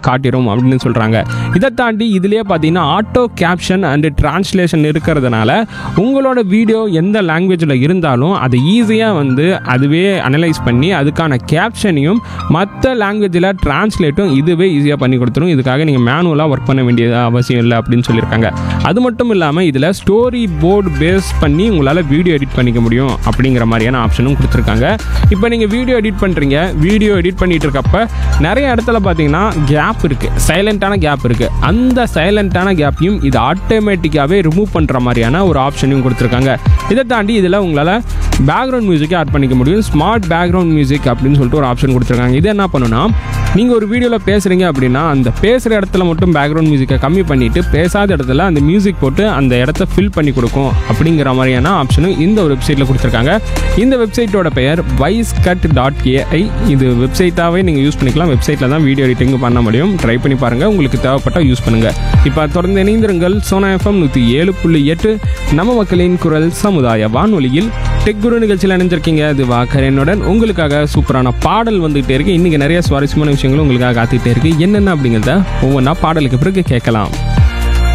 காட்டிடும் அப்படின்னு சொல்கிறாங்க இதை தாண்டி இதுலேயே பார்த்தீங்கன்னா ஆட்டோ கேப்ஷன் அண்டு டிரான்ஸ்லேஷன் இருக்கிறதுனால உங்களோட வீடியோ எந்த லாங்குவேஜில் இருந்தாலும் அதை ஈஸியாக வந்து அதுவே அனலைஸ் பண்ணி அதுக்கான கேப்ஷனையும் மற்ற லாங்குவேஜில் டிரான்ஸ்லேட்டும் இதுவே ஈஸியாக பண்ணி கொடுத்துரும் இதுக்காக நீங்கள் மேனுவலாக ஒர்க் பண்ண வேண்டியது அவசியம் இல்லை அப்படின்னு சொல்லியிருக்காங்க அது மட்டும் இல்லாமல் இதில் ஸ்டோரி போர்டு பேஸ் பண்ணி உங்களால் வீடியோ எடிட் பண்ணிக்க முடியும் அப்படிங்கிற மாதிரியான ஆப்ஷனும் கொடுத்துருக்காங்க இப்போ நீங்கள் வீடியோ எடிட் பண்ணுறீங்க வீடியோ எடிட் பண்ணிட்டு இருக்கப்ப நிறைய இடத்துல பார்த்தீங்கன்னா கேப் இருக்குது சைலண்ட்டான கேப் இருக்குது அந்த சைலண்ட்டான கேப்பையும் இது ஆட்டோமேட்டிக்காகவே ரிமூவ் பண்ணுற மாதிரியான ஒரு ஆப்ஷனையும் கொடுத்துருக்காங்க இதை தாண்டி இதில் உங்களால் பேக்ரவுண்ட் மியூசிக்கை ஆட் பண்ணிக்க முடியும் ஸ்மார்ட் பேக்ரவுண்ட் மியூசிக் அப்படின்னு சொல்லிட்டு ஒரு ஆப்ஷன் கொடுத்துருக்காங்க இது என்ன பண்ணுன்னா நீங்கள் ஒரு வீடியோவில் பேசுகிறீங்க அப்படின்னா அந்த பேசுகிற இடத்துல மட்டும் பேக்ரவுண்ட் மியூசிக்கை கம்மி பண்ணிவிட்டு பேசாத இடத்துல அந்த மியூசிக் போட்டு அந்த இடத்த ஃபில் பண்ணி கொடுக்கும் அப்படிங்கிற மாதிரியான ஆப்ஷனும் இந்த ஒரு வெப்சைட்டில் கொடுத்துருக்காங்க இந்த வெப்சைட்டோட பெயர் வைஸ் கட் டாட் ஏஐ இது வெப்சைட்டாகவே நீங்கள் யூஸ் பண்ணிக்கலாம் வெப்சைட்டில் தான் வீடியோ எடிட்டிங் பண்ண முடியும் ட்ரை பண்ணி பாருங்கள் உங்களுக்கு தேவைப்பட்டால் யூஸ் பண்ணுங்கள் இப்போ தொடர்ந்து இணைந்திருங்கள் சோனா எஃப்எம் நூற்றி ஏழு புள்ளி எட்டு நம்ம மக்களின் குரல் சமுதாய வானொலியில் டெக் குரு நிகழ்ச்சியில் இணைஞ்சிருக்கீங்க இது வாக்கரனுடன் உங்களுக்காக சூப்பரான பாடல் வந்துகிட்டே இருக்கு இன்னைக்கு நிறைய சுவாரஸ்யமான விஷயங்களும் உங்களுக்காக காத்துக்கிட்டே இருக்கு என்னென்ன அப்படிங்கிறத ஒவ்வொன்றா பாடலுக்கு பிறகு கேட்கலாம்